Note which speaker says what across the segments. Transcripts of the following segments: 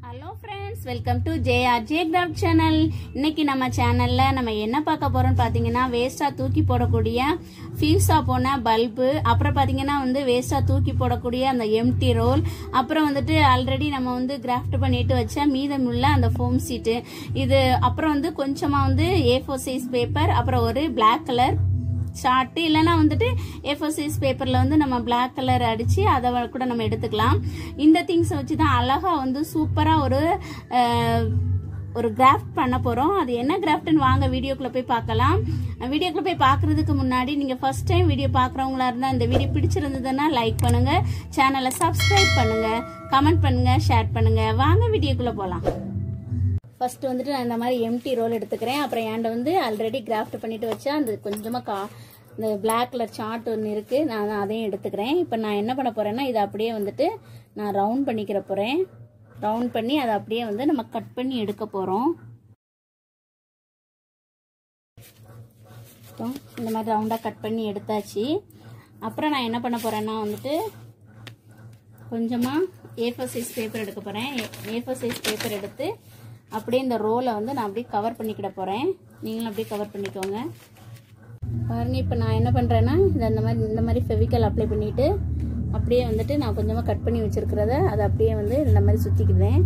Speaker 1: hello friends welcome to JRJ craft channel இன்னைக்கு நம்ம சேனல்ல நம்ம என்ன பார்க்க போறோம்னு பாத்தீங்கன்னா வேஸ்டா தூக்கி போடக்கூடிய ஃபீஸா போன பல்பு அப்புறம் பாத்தீங்கன்னா வந்து வேஸ்டா தூக்கி போடக்கூடிய அந்த எம்டி ரோல் அப்புறம் வந்துட்டு ஆல்ரெடி நம்ம வந்து கிராஃப்ட் பண்ணிட்டு வச்ச மீதமுள்ள அந்த ஃபோம் சீட்டு இது அப்புறம் வந்து கொஞ்சமா வந்து ஏ ஃபோர் சைஸ் பேப்பர் அப்புறம் ஒரு Black கலர் ஷார்ட்டு இல்லைன்னா வந்துட்டு ஏஃபோர் சைஸ் பேப்பரில் வந்து நம்ம Black கலர் அடித்து அதை வ- கூட நம்ம எடுத்துக்கலாம் இந்த திங்ஸை வச்சு தான் அழகாக வந்து சூப்பராக ஒரு அஹ், ஒரு கிராஃப்ட் பண்ண போகிறோம் அது என்ன கிராஃப்ட்னு வாங்க வீடியோக்குள்ளே போய் பார்க்கலாம் வீடியோக்குள்ளே போய் பார்க்குறதுக்கு முன்னாடி நீங்கள் ஃபர்ஸ்ட் டைம் வீடியோ பார்க்குறவங்களா இருந்தால் இந்த வீடியோ பிடிச்சிருந்ததுன்னா லைக் பண்ணுங்கள் சேனலை சப்ஸ்கிரைப் பண்ணுங்கள் கமெண்ட் பண்ணுங்கள் ஷேர் பண்ணுங்கள் வாங்க வீடியோக்குள்ளே போகலாம் ஃபர்ஸ்ட் வந்துட்டு நான் இந்த மாதிரி எம்டி ரோல் எடுத்துக்கிறேன் அப்புறம் என்கிட்ட வந்து ஆல்ரெடி கிராஃப்ட் பண்ணிட்டு வச்சா அந்த கொஞ்சமாக கா இந்த Black கலர் சார்ட் ஒன்று இருக்கு நான் அதையும் எடுத்துக்கிறேன் இப்போ நான் என்ன பண்ண போறேன்னா இதை அப்படியே வந்துட்டு நான் ரவுண்ட் பண்ணிக்கிற போறேன் ரவுண்ட் பண்ணி அதை அப்படியே வந்து நம்ம கட் பண்ணி எடுக்க போறோம் இப்போ இந்த மாதிரி ரவுண்டாக கட் பண்ணி எடுத்தாச்சு அப்புறம் நான் என்ன பண்ண போறேன்னா வந்துட்டு கொஞ்சமாக ஏஃபோர் சைஸ் பேப்பர் எடுக்க போகிறேன் ஏஃபோர் சைஸ் பேப்பர் எடுத்து அப்படியே இந்த ரோலை வந்து நான் அப்படியே கவர் பண்ணிக்கிட போகிறேன் நீங்களும் அப்படியே கவர் பண்ணிக்கோங்க பாருங்க இப்போ நான் என்ன பண்ணுறேன்னா இந்த இந்த மாதிரி இந்த மாதிரி ஃபெவிக்கல் அப்ளை பண்ணிவிட்டு அப்படியே வந்துட்டு நான் கொஞ்சமாக கட் பண்ணி வச்சுருக்கிறத அதை அப்படியே வந்து இந்த மாதிரி சுற்றிக்கிறேன்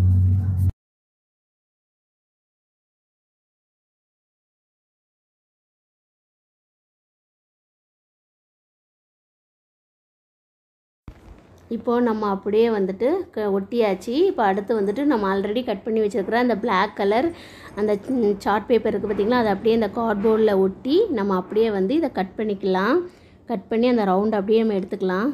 Speaker 1: இப்போ நம்ம அப்படியே வந்துட்டு க ஒட்டியாச்சு இப்போ அடுத்து வந்துட்டு நம்ம ஆல்ரெடி கட் பண்ணி வச்சிருக்கிற அந்த Black கலர் அந்த சார்ட் பேப்பர் இருக்குது பார்த்தீங்களா அதை அப்படியே இந்த கார்ட்போர்டில் ஒட்டி நம்ம அப்படியே வந்து இதை கட் பண்ணிக்கலாம் கட் பண்ணி அந்த ரவுண்ட் அப்படியே நம்ம எடுத்துக்கலாம்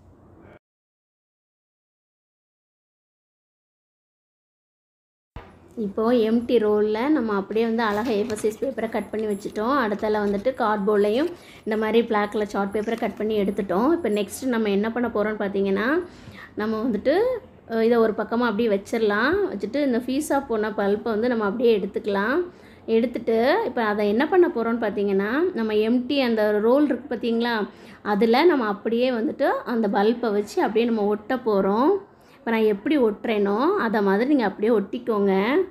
Speaker 1: இப்போது எம்டி ரோலில் நம்ம அப்படியே வந்து அழகாக ஏஃபர் சைஸ் பேப்பரை கட் பண்ணி வச்சுட்டோம் அடுத்தால வந்துட்டு கார்ட்போர்ட்லையும் இந்த மாதிரி black கலர் சார்ட் பேப்பரை கட் பண்ணி எடுத்துட்டோம் இப்போ நெக்ஸ்ட் நம்ம என்ன பண்ண போகிறோம்னு பார்த்தீங்கன்னா நம்ம வந்துட்டு அஹ், இதை ஒரு பக்கமாக அப்படியே வச்சிடலாம் வச்சுட்டு இந்த ஃபீஸாக போன பல்ப்பை வந்து நம்ம அப்படியே எடுத்துக்கலாம் எடுத்துட்டு இப்போ அதை என்ன பண்ண போகிறோம்னு பார்த்தீங்கன்னா நம்ம எம்டி அந்த ரோல் இருக்குது பார்த்தீங்களா அதில் நம்ம அப்படியே வந்துட்டு அந்த பல்பை வச்சு அப்படியே நம்ம ஒட்ட போகிறோம் இப்போ நான் எப்படி ஒட்டுறேனோ அதை மாதிரி நீங்கள் அப்படியே ஒட்டிக்கோங்க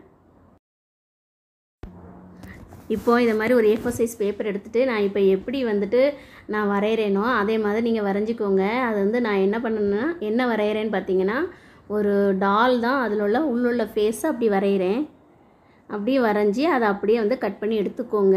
Speaker 1: இப்போ இந்த மாதிரி ஒரு ஏஃபோர் சைஸ் பேப்பர் எடுத்துகிட்டு நான் இப்போ எப்படி வந்துட்டு நான் வரைகிறேனோ அதே மாதிரி நீங்கள் வரைஞ்சிக்கோங்க அது வந்து நான் என்ன பண்ணேன்னா என்ன வரைகிறேன்னு பார்த்தீங்கன்னா ஒரு டால் தான் அதில் உள்ள உள்ளுள்ள ஃபேஸை அப்படி வரைகிறேன் அப்படியே வரைஞ்சி அதை அப்படியே வந்து கட் பண்ணி எடுத்துக்கோங்க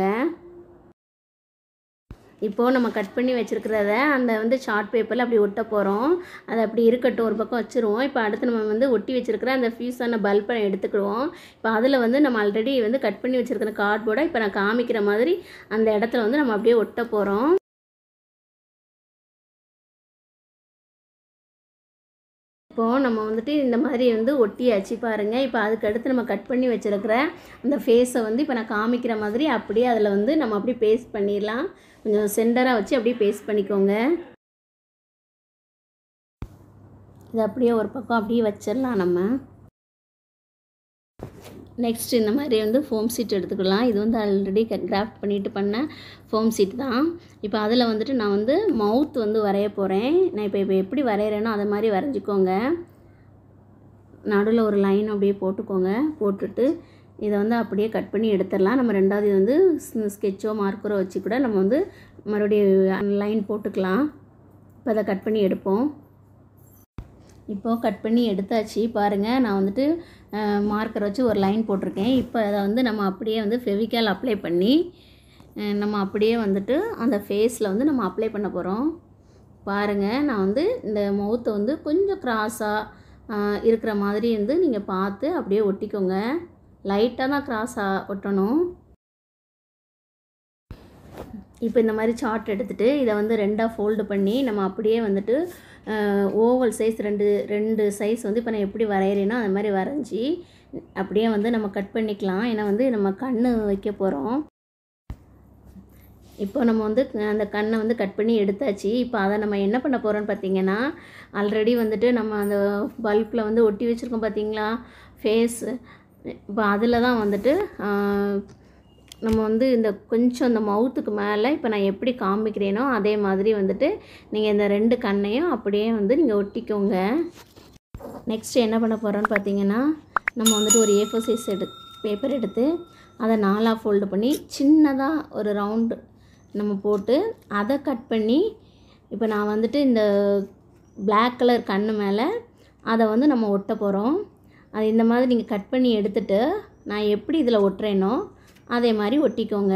Speaker 1: இப்போது நம்ம கட் பண்ணி வச்சுருக்கிறத அந்த வந்து சார்ட் பேப்பரில் அப்படி ஒட்ட போகிறோம் அது அப்படி இருக்கட்டும் ஒரு பக்கம் வச்சுருவோம் இப்போ அடுத்து நம்ம வந்து ஒட்டி வச்சுருக்கிற அந்த ஃபீஸான பல்பை எடுத்துக்கிடுவோம் இப்போ அதில் வந்து நம்ம ஆல்ரெடி வந்து கட் பண்ணி வச்சுருக்கிற கார்ட்போர்டை இப்போ நான் காமிக்கிற மாதிரி அந்த இடத்துல வந்து நம்ம அப்படியே ஒட்ட போகிறோம் இப்போது நம்ம வந்துட்டு இந்த மாதிரி வந்து ஒட்டியாச்சு பாருங்கள் இப்போ அதுக்கு அடுத்து நம்ம கட் பண்ணி வச்சுருக்கிற அந்த ஃபேஸை வந்து இப்போ நான் காமிக்கிற மாதிரி அப்படியே அதில் வந்து நம்ம அப்படியே பேஸ்ட் பண்ணிடலாம் கொஞ்சம் சென்டராக வச்சு அப்படியே பேஸ்ட் பண்ணிக்கோங்க இது அப்படியே ஒரு பக்கம் அப்படியே வச்சிடலாம் நம்ம நெக்ஸ்ட் இந்த மாதிரி வந்து ஃபோம் சீட் எடுத்துக்கலாம் இது வந்து ஆல்ரெடி கிராஃப்ட் பண்ணிட்டு பண்ண ஃபோம் சீட் தான் இப்போ அதில் வந்துட்டு நான் வந்து மவுத் வந்து வரைய போகிறேன் நான் இப்போ இப்போ எப்படி வரைகிறேனோ அதை மாதிரி வரைஞ்சிக்கோங்க நடுவில் ஒரு லைன் அப்படியே போட்டுக்கோங்க போட்டுட்டு இதை வந்து அப்படியே கட் பண்ணி எடுத்துடலாம் நம்ம ரெண்டாவது இது வந்து ஸ்கெட்சோ மார்க்கரோ வச்சு கூட நம்ம வந்து மறுபடியும் லைன் போட்டுக்கலாம் இப்போ அதை கட் பண்ணி எடுப்போம் இப்போது கட் பண்ணி எடுத்தாச்சு பாருங்கள் நான் வந்துட்டு மார்க்கர் வச்சு ஒரு லைன் போட்டிருக்கேன் இப்போ அதை வந்து நம்ம அப்படியே வந்து ஃபெவிக்கால் அப்ளை பண்ணி அஹ், நம்ம அப்படியே வந்துட்டு அந்த ஃபேஸில் வந்து நம்ம அப்ளை பண்ண போகிறோம் பாருங்கள் நான் வந்து இந்த மவுத்தை வந்து கொஞ்சம் க்ராஸாக இருக்கிற மாதிரி வந்து நீங்கள் பார்த்து அப்படியே ஒட்டிக்கோங்க லைட்டாக தான் க்ராஸாக ஒட்டணும் இப்போ இந்த மாதிரி சார்ட் எடுத்துகிட்டு இதை வந்து ரெண்டாக ஃபோல்டு பண்ணி நம்ம அப்படியே வந்துட்டு ஓவல் சைஸ் ரெண்டு ரெண்டு சைஸ் வந்து இப்போ நான் எப்படி வரைகிறேனோ அது மாதிரி வரைஞ்சி அப்படியே வந்து நம்ம கட் பண்ணிக்கலாம் ஏன்னா வந்து நம்ம கண் வைக்க போகிறோம் இப்போ நம்ம வந்து அந்த கண்ணை வந்து கட் பண்ணி எடுத்தாச்சு இப்போ அதை நம்ம என்ன பண்ண போகிறோம்னு பார்த்தீங்கன்னா ஆல்ரெடி வந்துட்டு நம்ம அந்த பல்பில் வந்து ஒட்டி வச்சுருக்கோம் பார்த்தீங்களா ஃபேஸ் இப்போ அதில் தான் வந்துட்டு ஆஹ், நம்ம வந்து இந்த கொஞ்சம் இந்த மவுத்துக்கு மேலே இப்போ நான் எப்படி காமிக்கிறேனோ அதே மாதிரி வந்துட்டு நீங்கள் இந்த ரெண்டு கண்ணையும் அப்படியே வந்து நீங்கள் ஒட்டிக்கோங்க நெக்ஸ்ட் என்ன பண்ண போகிறோன்னு பார்த்தீங்கன்னா நம்ம வந்துட்டு ஒரு ஏ ஃபோர் சைஸ் எடு பேப்பர் எடுத்து அதை நாலாக ஃபோல்டு பண்ணி சின்னதாக ஒரு ரவுண்டு நம்ம போட்டு அதை கட் பண்ணி இப்போ நான் வந்துட்டு இந்த Black கலர் கண்ணு மேலே அதை வந்து நம்ம ஒட்ட போகிறோம் அது இந்த மாதிரி நீங்கள் கட் பண்ணி எடுத்துட்டு நான் எப்படி இதில் ஒட்டுறேனோ அதே மாதிரி ஒட்டிக்கோங்க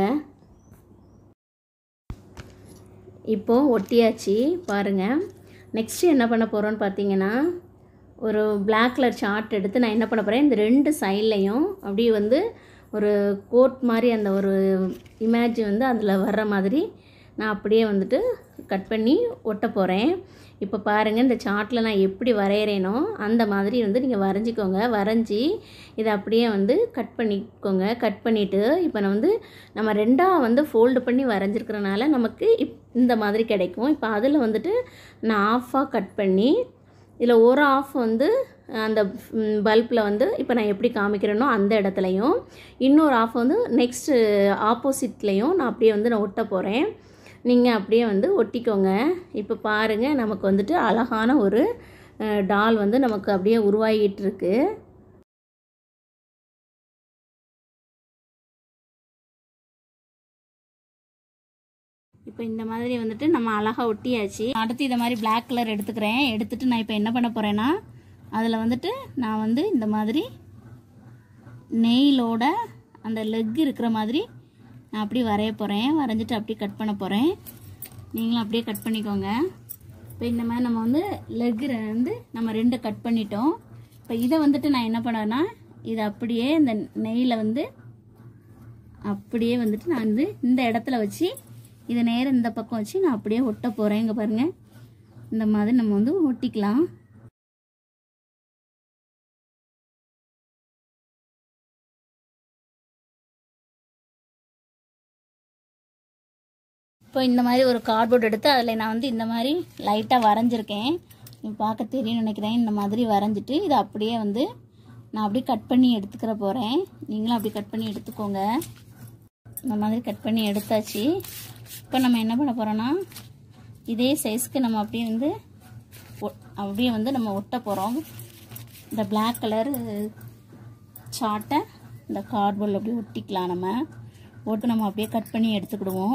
Speaker 1: இப்போது ஒட்டியாச்சு பாருங்கள் நெக்ஸ்ட்டு என்ன பண்ண போகிறோன்னு பார்த்தீங்கன்னா ஒரு Black கலர் சார்ட் எடுத்து நான் என்ன பண்ண போகிறேன் இந்த ரெண்டு சைட்லேயும் அப்படியே வந்து ஒரு கோட் மாதிரி அந்த ஒரு இமேஜ் வந்து அதில் வர்ற மாதிரி நான் அப்படியே வந்துட்டு கட் பண்ணி ஒட்ட போகிறேன் இப்போ பாருங்கள் இந்த சார்ட்டில் நான் எப்படி வரைகிறேனோ அந்த மாதிரி வந்து நீங்கள் வரைஞ்சிக்கோங்க வரைஞ்சி இதை அப்படியே வந்து கட் பண்ணிக்கோங்க கட் பண்ணிவிட்டு இப்போ நான் வந்து நம்ம ரெண்டாக வந்து ஃபோல்டு பண்ணி வரைஞ்சிருக்கிறனால நமக்கு இப் இந்த மாதிரி கிடைக்கும் இப்போ அதில் வந்துட்டு நான் ஆஃபாக கட் பண்ணி இதில் ஒரு ஆஃப் வந்து அந்த பல்பில் வந்து இப்போ நான் எப்படி காமிக்கிறேனோ அந்த இடத்துலையும் இன்னொரு ஆஃப் வந்து நெக்ஸ்ட்டு ஆப்போசிட்லேயும் நான் அப்படியே வந்து நான் ஒட்ட போகிறேன் நீங்கள் அப்படியே வந்து ஒட்டிக்கோங்க இப்போ பாருங்கள் நமக்கு வந்துட்டு அழகான ஒரு டால் வந்து நமக்கு அப்படியே உருவாகிட்டு இருக்கு இப்போ இந்த மாதிரி வந்துட்டு நம்ம அழகாக ஒட்டியாச்சு அடுத்து இதை மாதிரி Black கலர் எடுத்துக்கிறேன் எடுத்துட்டு நான் இப்போ என்ன பண்ண போகிறேன்னா அதில் வந்துட்டு நான் வந்து இந்த மாதிரி நெயிலோட அந்த லெக் இருக்கிற மாதிரி நான் அப்படி வரைய போகிறேன் வரைஞ்சிட்டு அப்படியே கட் பண்ண போகிறேன் நீங்களும் அப்படியே கட் பண்ணிக்கோங்க இப்போ இந்த மாதிரி நம்ம வந்து லெக் வந்து நம்ம ரெண்டு கட் பண்ணிட்டோம் இப்போ இதை வந்துட்டு நான் என்ன பண்ணேன்னா இதை அப்படியே இந்த நெய்யில் வந்து அப்படியே வந்துட்டு நான் வந்து இந்த இடத்துல வச்சு இதை நேரம் இந்த பக்கம் வச்சு நான் அப்படியே ஒட்ட போகிறேன் இங்கே பாருங்கள் இந்த மாதிரி நம்ம வந்து ஒட்டிக்கலாம் இப்போ இந்த மாதிரி ஒரு கார்ட்போர்ட் எடுத்து அதில் நான் வந்து இந்த மாதிரி லைட்டாக வரைஞ்சிருக்கேன் நீங்கள் பார்க்க தெரியும்னு நினைக்கிறேன் இந்த மாதிரி வரைஞ்சிட்டு இதை அப்படியே வந்து நான் அப்படியே கட் பண்ணி எடுத்துக்கிற போகிறேன் நீங்களும் அப்படி கட் பண்ணி எடுத்துக்கோங்க இந்த மாதிரி கட் பண்ணி எடுத்தாச்சு இப்போ நம்ம என்ன பண்ண போகிறோன்னா இதே சைஸ்க்கு நம்ம அப்படியே வந்து ஒ- அப்படியே வந்து நம்ம ஒட்ட போகிறோம் இந்த Black கலர் சார்ட்டை இந்த கார்ட்போர்டில் அப்படியே ஒட்டிக்கலாம் நம்ம ஒட்டு நம்ம அப்படியே கட் பண்ணி எடுத்துக்கிடுவோம்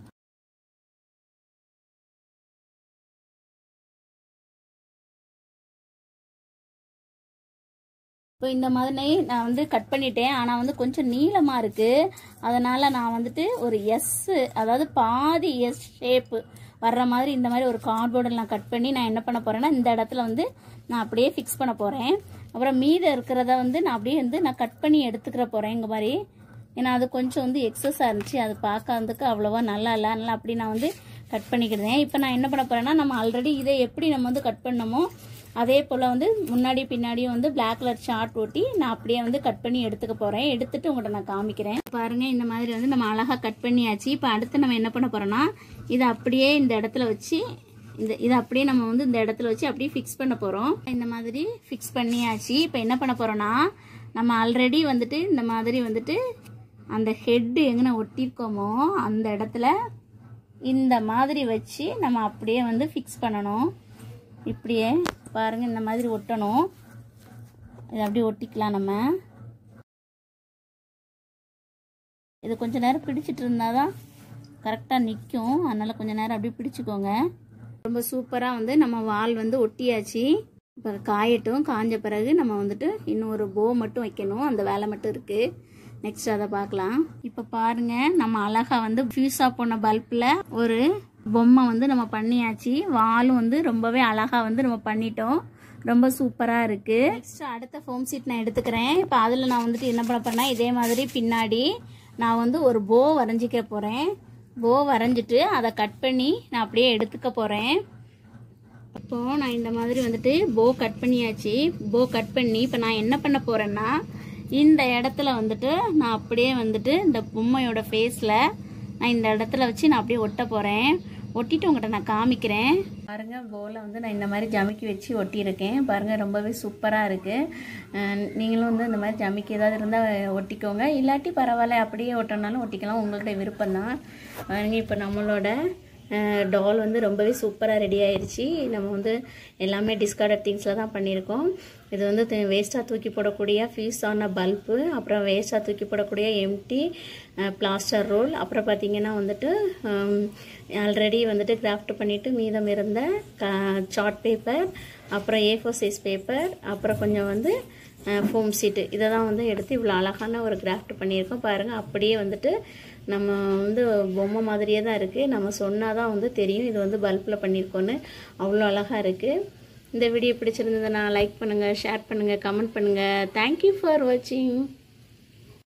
Speaker 1: இப்போ இந்த மாதிரி நான் வந்து கட் பண்ணிட்டேன் ஆனால் வந்து கொஞ்சம் நீளமாக இருக்குது அதனால் நான் வந்துட்டு ஒரு எஸ் அதாவது பாதி எஸ் ஷேப்பு வர்ற மாதிரி இந்த மாதிரி ஒரு கார்ட்போர்டில் நான் கட் பண்ணி நான் என்ன பண்ண போகிறேன்னா இந்த இடத்துல வந்து நான் அப்படியே ஃபிக்ஸ் பண்ண போகிறேன் அப்புறம் மீதம் இருக்கிறத வந்து நான் அப்படியே வந்து நான் கட் பண்ணி எடுத்துக்கிற போகிறேன் இங்கே மாதிரி ஏன்னா அது கொஞ்சம் வந்து எக்ஸஸாக இருந்துச்சு அது பார்க்கறதுக்கு அவ்வளோவா நல்லா இல்லை அதனால் அப்படி நான் வந்து கட் பண்ணிக்கிட்டேன் இப்போ நான் என்ன பண்ண போகிறேன்னா நம்ம ஆல்ரெடி இதை எப்படி நம்ம வந்து கட் பண்ணமோ அதே போல் வந்து முன்னாடி பின்னாடியும் வந்து Black கலர் சார்ட் ஒட்டி நான் அப்படியே வந்து கட் பண்ணி எடுத்துக்க போகிறேன் எடுத்துட்டு உங்கள்கிட்ட நான் காமிக்கிறேன் பாருங்க இந்த மாதிரி வந்து நம்ம அழகாக கட் பண்ணியாச்சு இப்போ அடுத்து நம்ம என்ன பண்ண போகிறோம்னா இதை அப்படியே இந்த இடத்துல வச்சு இந்த இதை அப்படியே நம்ம வந்து இந்த இடத்துல வச்சு அப்படியே ஃபிக்ஸ் பண்ண போகிறோம் இந்த மாதிரி ஃபிக்ஸ் பண்ணியாச்சு இப்போ என்ன பண்ண போகிறோம்னா நம்ம ஆல்ரெடி வந்துட்டு இந்த மாதிரி வந்துட்டு அந்த ஹெட்டு எங்கே ஒட்டியிருக்கோமோ அந்த இடத்துல இந்த மாதிரி வச்சு நம்ம அப்படியே வந்து ஃபிக்ஸ் பண்ணணும் இப்படியே பாருங்க இந்த மாதிரி ஒட்டணும் இதை அப்படியே ஒட்டிக்கலாம் நம்ம இது கொஞ்ச நேரம் பிடிச்சிட்டு இருந்தாதான் கரெக்டாக நிற்கும் அதனால் கொஞ்ச நேரம் அப்படியே பிடிச்சிக்கோங்க ரொம்ப சூப்பராக வந்து நம்ம வால் வந்து ஒட்டியாச்சு இப்போ காயட்டும் காஞ்ச பிறகு நம்ம வந்துட்டு இன்னும் ஒரு போ மட்டும் வைக்கணும் அந்த வேலை மட்டும் இருக்குது நெக்ஸ்ட் அதை பார்க்கலாம் இப்போ பாருங்க நம்ம அழகா வந்து ஃபியூஸா போன பல்பில் ஒரு பொம்மை வந்து நம்ம பண்ணியாச்சு வாலும் வந்து ரொம்பவே அழகா வந்து நம்ம பண்ணிட்டோம் ரொம்ப சூப்பராக இருக்கு நெக்ஸ்ட் அடுத்த ஃபோம் சீட் நான் எடுத்துக்கிறேன் இப்போ அதில் நான் வந்துட்டு என்ன பண்ண போறேன்னா இதே மாதிரி பின்னாடி நான் வந்து ஒரு போ வரைஞ்சிக்க போகிறேன் போ வரைஞ்சிட்டு அதை கட் பண்ணி நான் அப்படியே எடுத்துக்க போகிறேன் இப்போ நான் இந்த மாதிரி வந்துட்டு போ கட் பண்ணியாச்சு போ கட் பண்ணி இப்போ நான் என்ன பண்ண போறேன்னா இந்த இடத்துல வந்துட்டு நான் அப்படியே வந்துட்டு இந்த பொம்மையோட ஃபேஸில் நான் இந்த இடத்துல வச்சு நான் அப்படியே ஒட்ட போகிறேன் ஒட்டிட்டு உங்கள்கிட்ட நான் காமிக்கிறேன் பாருங்க போல வந்து நான் இந்த மாதிரி ஜமிக்கி வச்சு ஒட்டியிருக்கேன் பாருங்க ரொம்பவே சூப்பராக இருக்குது நீங்களும் வந்து இந்த மாதிரி ஜமிக்கி ஏதாவது இருந்தால் ஒட்டிக்கோங்க இல்லாட்டி பரவாயில்ல அப்படியே ஒட்டினாலும் ஒட்டிக்கலாம் உங்களுடைய விருப்பம் தான் பாருங்க இப்போ நம்மளோட டால் வந்து ரொம்பவே சூப்பராக ரெடி ஆயிடுச்சு நம்ம வந்து எல்லாமே டிஸ்கார்டட் திங்ஸில் தான் பண்ணியிருக்கோம் இது வந்து வேஸ்ட்டாக தூக்கி போடக்கூடிய ஃபியூஸ் ஆன பல்பு அப்புறம் வேஸ்ட்டாக தூக்கி போடக்கூடிய எம்டி பிளாஸ்டர் ரோல் அப்புறம் பார்த்தீங்கன்னா வந்துட்டு ஆல்ரெடி வந்துட்டு கிராஃப்ட் பண்ணிவிட்டு மீதம் இருந்த சார்ட் பேப்பர் அப்புறம் ஏ ஃபோர் சைஸ் பேப்பர் அப்புறம் கொஞ்சம் வந்து ஃபோம் சீட்டு இதை தான் வந்து எடுத்து இவ்வளோ அழகான ஒரு கிராஃப்ட் பண்ணியிருக்கோம் பாருங்கள் அப்படியே வந்துட்டு நம்ம வந்து பொம்மை மாதிரியே தான் இருக்குது நம்ம சொன்னால் தான் வந்து தெரியும் இது வந்து பல்பில் பண்ணியிருக்கோன்னு அவ்வளோ அழகாக இருக்குது இந்த வீடியோ பிடிச்சிருந்ததுன்னா லைக் பண்ணுங்கள் ஷேர் பண்ணுங்கள் கமெண்ட் பண்ணுங்கள் தேங்க்யூ ஃபார் வாட்சிங்